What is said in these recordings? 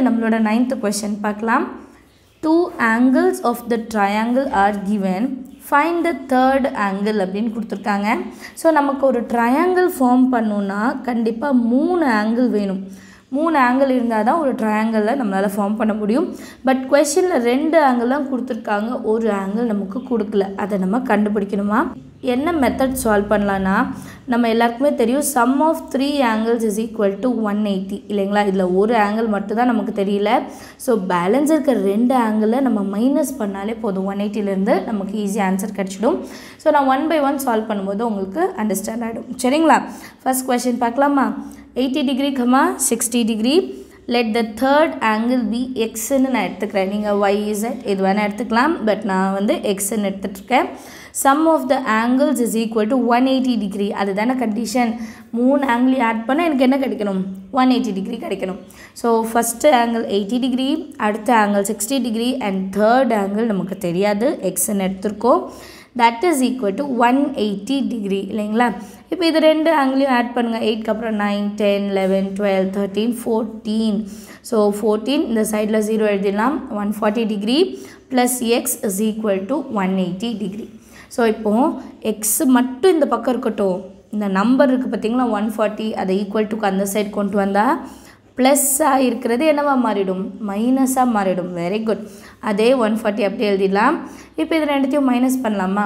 நம்மளோட ninth question பார்க்கலாம் two angles of the triangle are given find the third angle அப்படின்னு கொடுத்துருக்காங்க so நமக்கு ஒரு ட்ரையாங்கிள் ஃபார்ம் பண்ணணுன்னா கண்டிப்பாக மூணு ஆங்கிள் வேணும் மூணு ஆங்கிள் இருந்தால் தான் ஒரு ட்ரையாங்கிளில் நம்மளால் ஃபார்ம் பண்ண முடியும் பட் கொஷினில் ரெண்டு ஆங்கிள் தான் கொடுத்துருக்காங்க ஒரு ஆங்கிள் நமக்கு கொடுக்கல அதை நம்ம கண்டுபிடிக்கணுமா என்ன மெத்தட் சால்வ் பண்ணலான்னா நம்ம எல்லாருக்குமே தெரியும் sum of three angles is equal to one eighty இல்லைங்களா இதில் ஒரு ஆங்கிள் மட்டும்தான் நமக்கு தெரியல ஸோ பேலன்ஸ் இருக்கிற ரெண்டு ஆங்கிளில் நம்ம மைனஸ் பண்ணாலே போதும் ஒன் எயிட்டிலேருந்து நமக்கு ஈஸி ஆன்சர் கிடச்சிடும் ஸோ நான் ஒன் பை ஒன் சால்வ் பண்ணும்போது உங்களுக்கு அண்டர்ஸ்டாண்ட் ஆகிடும் சரிங்களா ஃபர்ஸ்ட் கொஷின் பார்க்கலாமா eighty degree comma sixty degree let the third angle be எக்ஸ்ன்னு நான் எடுத்துக்கிறேன் நீங்கள் ஒய் இசட் இது வேணால் எடுத்துக்கலாம் பட் நான் வந்து எக்ஸ்ன்னு எடுத்துகிட்ருக்கேன் sum of the angles is equal to one eighty degree அதுதானே கண்டிஷன் மூணு ஆங்கிளையும் ஆட் பண்ணால் எனக்கு என்ன கிடைக்கணும் ஒன் எயிட்டி டிகிரி கிடைக்கணும் so first angle eighty degree அடுத்த angle sixty degree and third angle நமக்கு தெரியாது எக்ஸ்ன்னு எடுத்திருக்கோம் that is equal to one eighty degree இல்லைங்களா இப்போ இது ரெண்டு ஆங்கிளையும் ஆட் பண்ணுங்கள் எயிட்க்கு அப்புறம் nine ten eleven twelve thirteen fourteen so fourteen இந்த சைடில் ஜீரோ எழுதிடலாம் one forty degree plus x is equal to one eighty degree so இப்போது எக்ஸ் மட்டும் இந்த பக்கம் இருக்கட்டும் இந்த நம்பர் இருக்குது பார்த்தீங்களா ஒன் ஃபார்ட்டி அதை ஈக்குவல் டுக்கு அந்த சைடு கொண்டு வந்தால் ப்ளஸ்ஸாக இருக்கிறது என்னவா மாறிடும் மைனஸாக மாறிடும் வெரி குட் அதே ஒன் ஃபார்ட்டி அப்படியே எழுதிடலாம் இப்போ இது ரெண்டுத்தையும் மைனஸ் பண்ணலாமா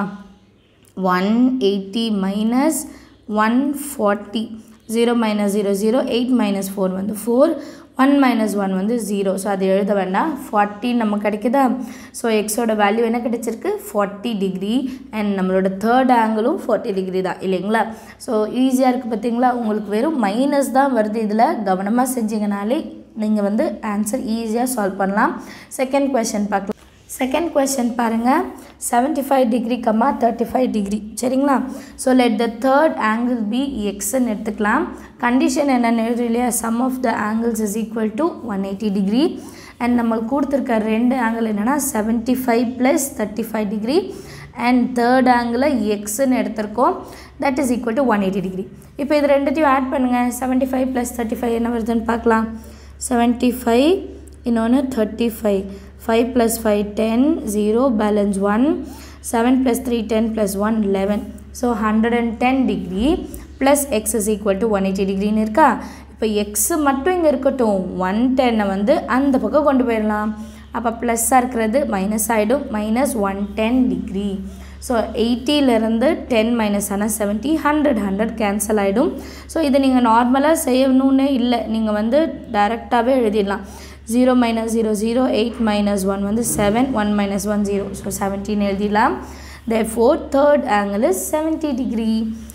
one eighty minus one forty zero minus zero zero eight minus four வந்து ஃபோர் ஒன் மைனஸ் ஒன் வந்து ஜீரோ ஸோ அது எழுத வேண்டாம் ஃபார்ட்டி நமக்கு கிடைக்குதா ஸோ எக்ஸோட வேல்யூ என்ன கிடைச்சிருக்கு ஃபார்ட்டி டிகிரி அண்ட் நம்மளோட தேர்ட் ஆங்கிளும் ஃபார்ட்டி டிகிரி தான் இல்லைங்களா ஸோ ஈஸியாக இருக்குது பார்த்தீங்களா உங்களுக்கு வெறும் மைனஸ் தான் வருது இதில் கவனமாக செஞ்சீங்கனாலே நீங்கள் வந்து ஆன்சர் ஈஸியாக சால்வ் பண்ணலாம் செகண்ட் கொஷின் பார்க்கலாம் செகண்ட் கொஷின் பாருங்கள் seventy five degree comma thirty five degree சரிங்களா so let the third angle be எக்ஸ்ன்னு எடுத்துக்கலாம் கண்டிஷன் என்னென்னு எழுதும் இல்லையா sum of the angles is equal to one eighty degree and நம்மளுக்கு கொடுத்துருக்க ரெண்டு ஆங்கிள் என்னென்னா seventy five plus thirty five degree and third ஆங்கிளை எக்ஸ்ன்னு எடுத்திருக்கோம் that is equal to one eighty degree இப்போ இது ரெண்டுத்தையும் ஆட் பண்ணுங்கள் seventy five plus thirty five என்ன வருதுன்னு பார்க்கலாம் செவன்ட்டி ஃபைவ் இன்னொன்று thirty five five plus five ten zero balance one seven plus three ten plus one eleven so hundred and ten degree plus x is equal to one eighty டிகிரின்னு இருக்கா இப்போ x மட்டும் இங்கே இருக்கட்டும் one டென்னை வந்து அந்த பக்கம் கொண்டு போயிடலாம் அப்போ ப்ளஸ்ஸாக இருக்கிறது மைனஸ் ஆகிடும் minus one ten degree so எயிட்டியிலேருந்து டென் மைனஸ் ஆனால் செவன்ட்டி ஹண்ட்ரட் ஹண்ட்ரட் கேன்சல் ஆகிடும் ஸோ இது நீங்கள் நார்மலாக செய்யணுன்னே இல்லை நீங்கள் வந்து டைரெக்டாகவே எழுதிடலாம் zero minus zero zero eight minus one வந்து seven one minus one zero so seventeen எழுதிடலாம் the four third angle is seventy degree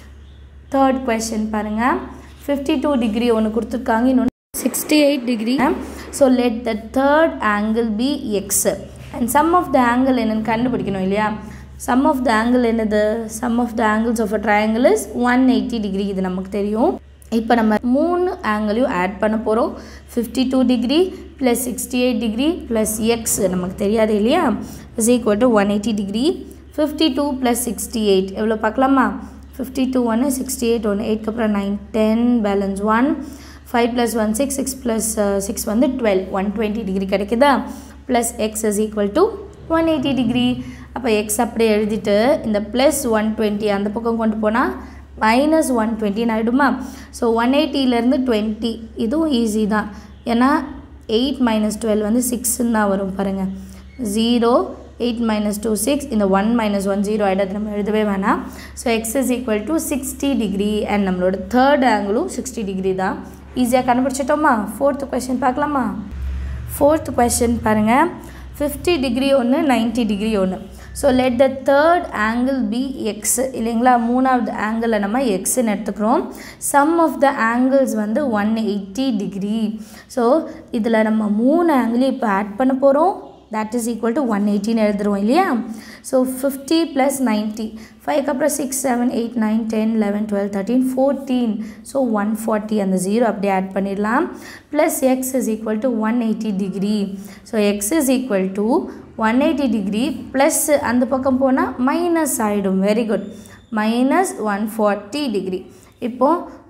third question பாருங்கள் ஃபிஃப்டி டூ டிகிரி ஒன்று கொடுத்துருக்காங்க இன்னொன்று sixty eight degree so let the third angle be X and sum of the angle என்னென்னு கண்டுபிடிக்கணும் இல்லையா sum of the angle என்னது sum of the angles of a triangle is one eighty degree இது நமக்கு தெரியும் இப்போ நம்ம மூணு ஆங்கிளையும் ஆட் பண்ண போகிறோம் fifty two degree plus sixty eight degree plus x நமக்கு தெரியாது இல்லையா is equal to one eighty degree fifty two plus sixty eight எவ்வளோ பார்க்கலாமா ஃபிஃப்டி டூ ஒன்று சிக்ஸ்டி எயிட் ஒன்று எயிட்க்கு அப்புறம் nine ten balance one five plus one six six plus six வந்து டுவெல் ஒன் டுவெண்ட்டி டிகிரி கிடைக்குதா plus x is equal to one eighty degree அப்போ x அப்படியே எழுதிட்டு இந்த ப்ளஸ் ஒன் டுவெண்ட்டி அந்த பக்கம் கொண்டு போனால் மைனஸ் ஒன் டுவெண்ட்டின்னு ஆகிடுமா ஸோ ஒன் எயிட்டிலேருந்து டுவெண்ட்டி இதுவும் ஈஸி தான் ஏன்னா எயிட் மைனஸ் டுவெல் வந்து சிக்ஸ்ன்னு தான் வரும் பாருங்கள் zero eight minus two six இந்த ஒன் மைனஸ் ஒன் ஜீரோ ஆகிடாது நம்ம எழுதவே வேணாம் so x is equal to sixty degree and நம்மளோட தேர்ட் ஆங்கிளும் சிக்ஸ்டி டிகிரி தான் ஈஸியாக கண்டுபிடிச்சிட்டோமா ஃபோர்த்து கொஷின் பார்க்கலாமா ஃபோர்த் கொஷின் பாருங்கள் ஃபிஃப்டி டிகிரி ஒன்று நைன்ட்டி டிகிரி ஒன்று so let the third angle be x இல்லைங்களா மூணாவது ஆங்கிளில் நம்ம எக்ஸ்ன்னு எடுத்துக்கிறோம் சம் ஆஃப் த ஆங்கிள்ஸ் வந்து ஒன் எயிட்டி டிகிரி ஸோ இதில் நம்ம மூணு ஆங்கிளையும் இப்போ ஆட் பண்ண போகிறோம் that is equal to one எயிட்டின்னு எழுதுருவோம் இல்லையா ஸோ ஃபிஃப்டி ப்ளஸ் நைன்ட்டி ஃபைவ்க்கு அப்புறம் six seven eight nine ten eleven twelve thirteen fourteen so one forty அந்த ஜீரோ அப்படியே ஆட் பண்ணிடலாம் plus x is equal to one eighty degree so x is equal to one eighty degree plus அந்த பக்கம் போனால் minus ஆகிடும் very good minus one forty degree இப்போது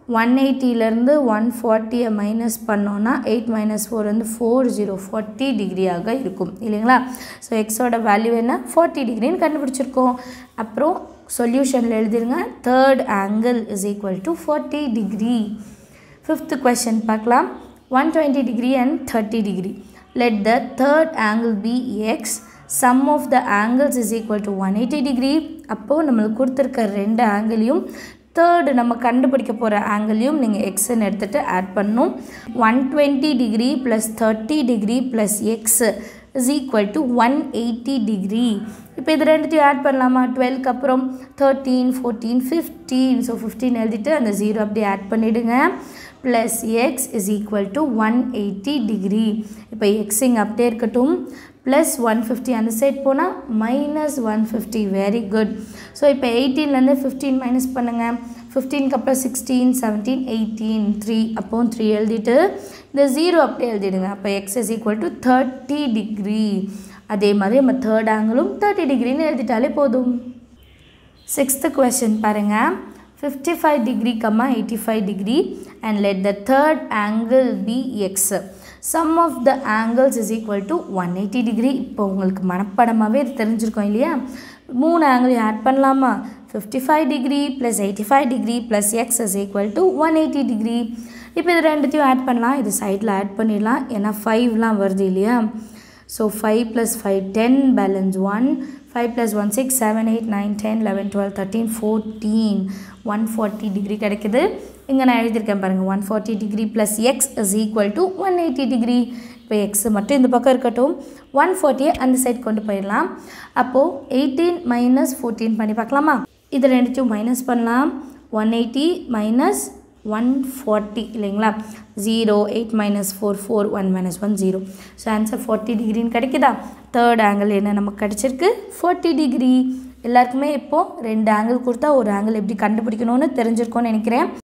one எயிட்டிலேருந்து one ஃபார்ட்டியை minus பண்ணோன்னா எயிட் மைனஸ் ஃபோர் வந்து four zero forty டிகிரியாக இருக்கும் இல்லைங்களா ஸோ எக்ஸோட வேல்யூ என்ன ஃபார்ட்டி டிகிரின்னு கண்டுபிடிச்சிருக்கோம் அப்புறம் சொல்யூஷனில் எழுதிருங்க third angle is equal to forty degree fifth question பார்க்கலாம் one twenty degree and thirty degree let the third angle be x sum of the angles is equal to one eighty degree அப்போது நம்மளுக்கு கொடுத்துருக்க ரெண்டு ஆங்கிளையும் third நம்ம கண்டுபிடிக்க போகிற ஆங்கிளையும் நீங்கள் எக்ஸ்ன்னு எடுத்துகிட்டு ஆட் பண்ணணும் one twenty degree plus thirty degree plus x is equal to one eighty degree இப்போ இது ரெண்டுத்தையும் ஆட் பண்ணலாமா டுவெல்க்கு அப்புறம் thirteen fourteen fifteen so fifteen எழுதிட்டு அந்த ஜீரோ அப்படியே ஆட் பண்ணிவிடுங்க plus x is equal to one eighty degree இப்போ எக்ஸ் இங்கே அப்படியே இருக்கட்டும் ப்ளஸ் ஒன் ஃபிஃப்டி அந்த சைட் போனால் minus one fifty very good so இப்போ எயிட்டீன்லேருந்து ஃபிஃப்டீன் மைனஸ் பண்ணுங்கள் ஃபிஃப்டீனுக்கு அப்புறம் சிக்ஸ்டீன் செவன்டீன் எயிட்டீன் த்ரீ அப்போவும் த்ரீ எழுதிட்டு இந்த ஜீரோ அப்படியே எழுதிடுங்க அப்போ x is equal to thirty degree அதே மாதிரி நம்ம தேர்ட் ஆங்கிளும் தேர்ட்டி டிகிரின்னு எழுதிட்டாலே போதும் சிக்ஸ்த்து கொஷின் பாருங்கள் fifty five degree comma eighty five degree and let the third angle be x sum of the angles is equal to one eighty degree இப்போ உங்களுக்கு மனப்படமாகவே இது தெரிஞ்சிருக்கோம் இல்லையா மூணு ஆங்கிள் ஆட் பண்ணலாமா fifty five degree plus eighty five degree plus x is equal to one eighty degree இப்போ இது ரெண்டுத்தையும் ஆட் பண்ணலாம் இது சைடில் ஆட் பண்ணிடலாம் ஏன்னா ஃபைவ்லாம் வருது இல்லையா so five plus five ten balance one five plus one six seven eight nine ten eleven twelve thirteen fourteen one forty degree கிடைக்குது இங்கே நான் எழுதியிருக்கேன் பாருங்கள் one forty degree plus x is equal to one eighty degree இப்போ x மட்டும் இந்த பக்கம் இருக்கட்டும் ஒன் ஃபார்ட்டியை அந்த சைட் கொண்டு போயிடலாம் அப்போது எயிட்டீன் மைனஸ் ஃபோர்டீன் பண்ணி பார்க்கலாமா இது ரெண்டுத்தையும் மைனஸ் பண்ணலாம் one eighty minus one forty இல்லைங்களா zero eight minus four four one minus one zero so answer forty டிகிரின்னு கிடைக்குதா தேர்ட் ஆங்கிள் என்ன நமக்கு கிடச்சிருக்கு ஃபார்ட்டி டிகிரி எல்லாருக்குமே இப்போது ரெண்டு ஆங்கிள் கொடுத்தா ஒரு ஆங்கிள் எப்படி கண்டுபிடிக்கணும்னு தெரிஞ்சிருக்கோன்னு நினைக்கிறேன்